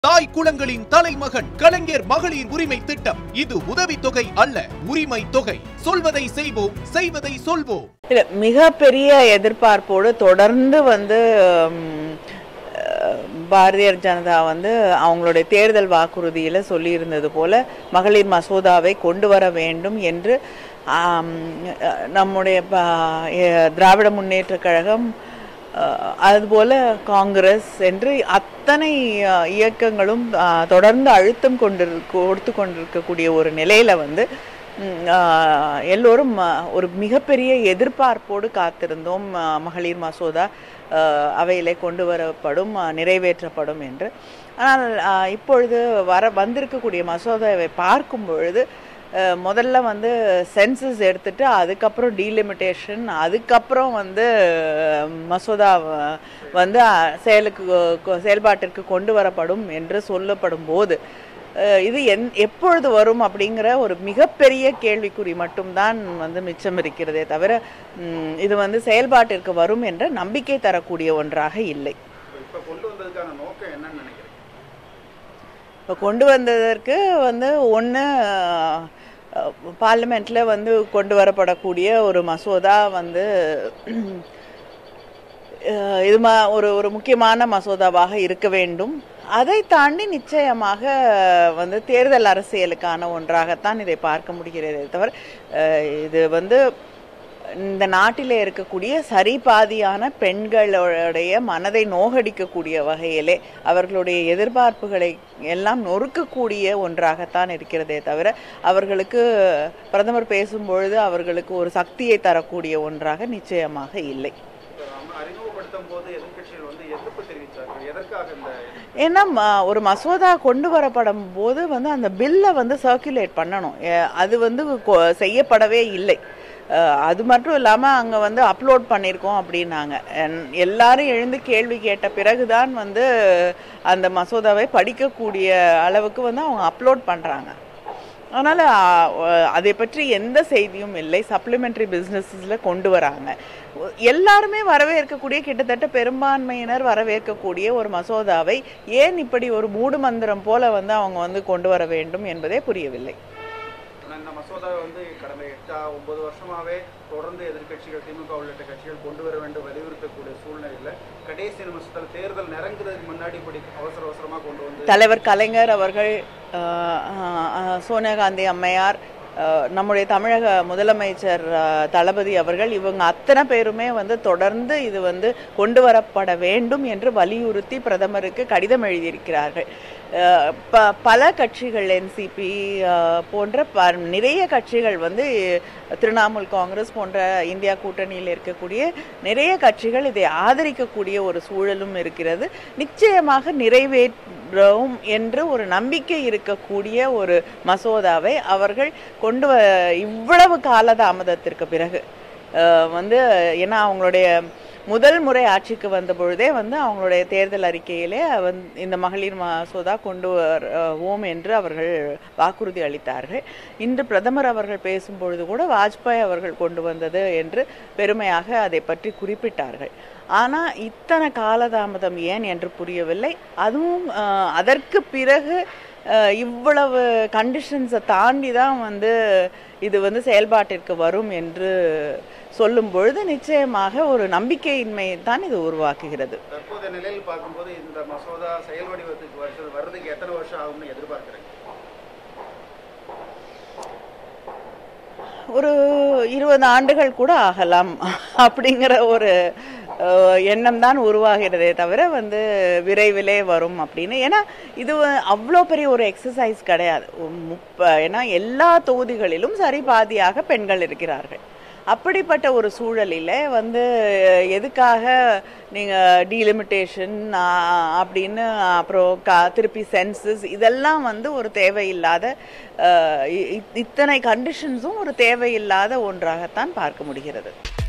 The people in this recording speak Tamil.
தாய் குளங்களின் தலைமகன் கலைஞர் மகளிர் உரிமை திட்டம் இது உதவித்தொகை அல்ல உரிமை தொகை சொல்வதை செய்வோம் செய்வதை சொல்வோம் இல்ல மிகப்பெரிய எதிர்பார்ப்போடு தொடர்ந்து வந்து ம், அஹ், பாரதிய ஜனதா வந்து அவங்களுடைய தேர்தல் வாக்குறுதியில் சொல்லியிருந்தது போல மகளிர் மசோதாவை கொண்டு வர வேண்டும் என்று ஆம், அஹ், நம்முடைய ப- எ- திராவிட முன்னேற்ற கழகம் அஹ், அதுபோல காங்கிரஸ் என்று அத்தனை அஹ், இயக்கங்களும் அஹ், தொடர்ந்து அழுத்தம் கொண்டு கொடுத்து கொண்டிருக்கக்கூடிய ஒரு நிலையில வந்து ம், ஆஹ், எல்லோரும் ஆஹ், ஒரு மிகப்பெரிய எதிர்பார்ப்போடு காத்திருந்தோம் ஆஹ், மகளிர் மசோதா ஆஹ், அவையிலே கொண்டு வரப்படும் ஆஹ், நிறைவேற்றப்படும் என்று ஆனால் ஆஹ், இப்பொழுது வர வந்திருக்கக்கூடிய மசோதாவை பார்க்கும் பொழுது ஆஹ், முதல்ல வந்து சென்சஸ் எடுத்துட்டு அதுக்கப்புறம் டீலிமிட்டேஷன் அதுக்கப்புறம் வந்து ஆஹ், மசோதா ஆஹ், வந்து ஆஹ், செயலுக்கு கொ- செயல்பாட்டிற்கு கொண்டு வரப்படும் என்று சொல்லப்படும் போது அஹ் இது என் எப்பொழுது வரும் அப்படிங்கிற ஒரு மிகப்பெரிய கேள்விக்குறி மட்டும்தான் வந்து மிச்சம் இருக்கிறதே தவிர ம், இது வந்து செயல்பாட்டிற்கு வரும் என்ற நம்பிக்கை தரக்கூடிய ஒன்றாக இல்லை இப்ப கொண்டு வந்ததுக்கான நோக்கம் என்னன்னு நினைக்கிறீங்க இப்போ கொண்டு வந்ததற்கு வந்து ஒன்று பார்லிமெண்ட்டில் வந்து கொண்டு வரப்படக்கூடிய ஒரு மசோதா வந்து அஹ், இது மா ஒரு ஒரு முக்கியமான மசோதாவாக இருக்க வேண்டும் அதை தாண்டி நிச்சயமாக வந்து தேர்தல் அரசியலுக்கான ஒன்றாகத்தான் இதை பார்க்க முடிகிறதே தவிர அஹ், இது வந்து இந்த நாட்டிலே இருக்கக்கூடிய சரிபாதியான பெண்களுடைய மனதை நோகடிக்கக்கூடிய வகையிலே அவர்களுடைய எதிர்பார்ப்புகளை எல்லாம் நொறுக்கக்கூடிய ஒன்றாகத்தான் இருக்கிறதே தவிர அவர்களுக்கு பிரதமர் பேசும்பொழுது அவர்களுக்கு ஒரு சக்தியை தரக்கூடிய ஒன்றாக நிச்சயமாக இல்லை இப்ப நம்ம அறிமுகப்படுத்தும் போது எதிர்க்கட்சிகள் வந்து எதிர்ப்பு தெரிவித்தார்கள் எதற்காக இந்த ஏன்னா ம- ஒரு மசோதா கொண்டு வரப்படும் போது வந்து அந்த பில்லை வந்து சர்க்குலேட் பண்ணணும் எ- அது வந்து கொ- செய்யப்படவே இல்லை அஹ் அது மட்டும் இல்லாமல் அங்கே வந்து அப்லோட் பண்ணியிருக்கோம் அப்படின்னாங்க என்- எல்லாரும் எழுந்து கேள்வி கேட்ட பிறகுதான் வந்து அந்த மசோதாவை படிக்கக்கூடிய அளவுக்கு வந்து அவங்க அப்லோட் பண்ணுறாங்க அதனால் அதை பற்றி எந்த செய்தியும் இல்லை சப்ளிமெண்ட்ரி பிஸ்னஸஸில் கொண்டு வராங்க எல்லாருமே வரவேற்கக்கூடிய கிட்டத்தட்ட பெரும்பான்மையினர் வரவேற்கக்கூடிய ஒரு மசோதாவை ஏன் இப்படி ஒரு மூடு மந்திரம் போல வந்து அவங்க வந்து கொண்டு வர வேண்டும் என்பதே புரியவில்லை ஆனா இந்த மசோதாவை வந்து கடந்த எட்டா ஒன்பது வருஷமாவே தொடர்ந்து எதிர்க்கட்சிகள் திமுக உள்ளிட்ட கட்சிகள் கொண்டு வர வேண்டும் வலியுறுத்தக்கூடிய சூழ்நிலையில கடைசி நிமிஷத்தில் தேர்தல் நெருங்குறதுக்கு முன்னாடி இப்படி அவசர அவசரமா கொண்டு வந்து தலைவர் கலைஞர் அவர்கள் அஹ், அஹ், சோனியா காந்தி அம்மையார் அஹ், நம்முடைய தமிழக முதலமைச்சர் அஹ், தளபதி அவர்கள் இவங்க அத்தனை பேருமே வந்து தொடர்ந்து இது வந்து கொண்டு வரப்பட வேண்டும் என்று வலியுறுத்தி பிரதமருக்கு கடிதம் எழுதியிருக்கிறார்கள் அஹ், ப பல கட்சிகள் என்சிபி போன்ற ப நிறைய கட்சிகள் வந்து திரிணாமுல் காங்கிரஸ் போன்ற இந்தியா கூட்டணியில் இருக்கக்கூடிய நிறைய கட்சிகள் இதை ஆதரிக்கக்கூடிய ஒரு சூழலும் இருக்கிறது நிச்சயமாக நிறைவேற்றும் என்று ஒரு நம்பிக்கை இருக்கக்கூடிய ஒரு மசோதாவை அவர்கள் கொண்டு வ இவ்வளவு காலதாமதத்திற்கு பிறகு அஹ், வந்து ஏன்னா அவங்களுடைய முதல் முறை ஆட்சிக்கு வந்த பொழுதே வந்து அவங்களுடைய தேர்தல் அறிக்கையிலே வந்து இந்த மகளிர் மசோதா கொண்டு வருவோம் என்று அவர்கள் வாக்குறுதி அளித்தார்கள் இன்று பிரதமர் அவர்கள் பேசும்பொழுது கூட வாஜ்பாய் அவர்கள் கொண்டு வந்தது என்று பெருமையாக அதை பற்றி குறிப்பிட்டார்கள் ஆனால் இத்தனை காலதாமதம் ஏன் என்று புரியவில்லை அதுவும் அஹ், அதற்கு பிறகு அஹ், இவ்வளவு கண்டிஷன்ஸை தாண்டி தான் வந்து இது வந்து செயல்பாட்டிற்கு வரும் என்று சொல்லும் பொழுது நிச்சயமாக ஒரு நம்பிக்கையின்மை தான் இது உருவாக்குகிறது தற்போதைய நிலையில் பார்க்கும்போது இந்த மசோதா செயல் வடிவத்துக்கு வருஷம் வர்றதுக்கு எத்தனை வருஷம் ஆகும்னு எதிர்பார்க்கிறேன் ஒரு இருபது ஆண்டுகள் கூட ஆகலாம் அப்படிங்கிற ஒரு அஹ், எண்ணம் தான் உருவாகிறதே தவிர வந்து விரைவிலே வரும் அப்படின்னு ஏன்னா இது வ- அவ்வளோ பெரிய ஒரு எக்ஸசைஸ் கிடையாது ஒரு முப்ப ஏன்னா எல்லா தொகுதிகளிலும் சரி பாதியாக பெண்கள் இருக்கிறார்கள் அப்படிப்பட்ட ஒரு சூழலில் வந்து எதுக்காக நீங்கள் டீலிமிட்டேஷன் அப்படின்னு அப்புறம் கா திருப்பி சென்சஸ் இதெல்லாம் வந்து ஒரு தேவையில்லாத அஹ், இ- இ- இத்தனை கண்டிஷன்ஸும் ஒரு தேவையில்லாத ஒன்றாகத்தான் பார்க்க முடிகிறது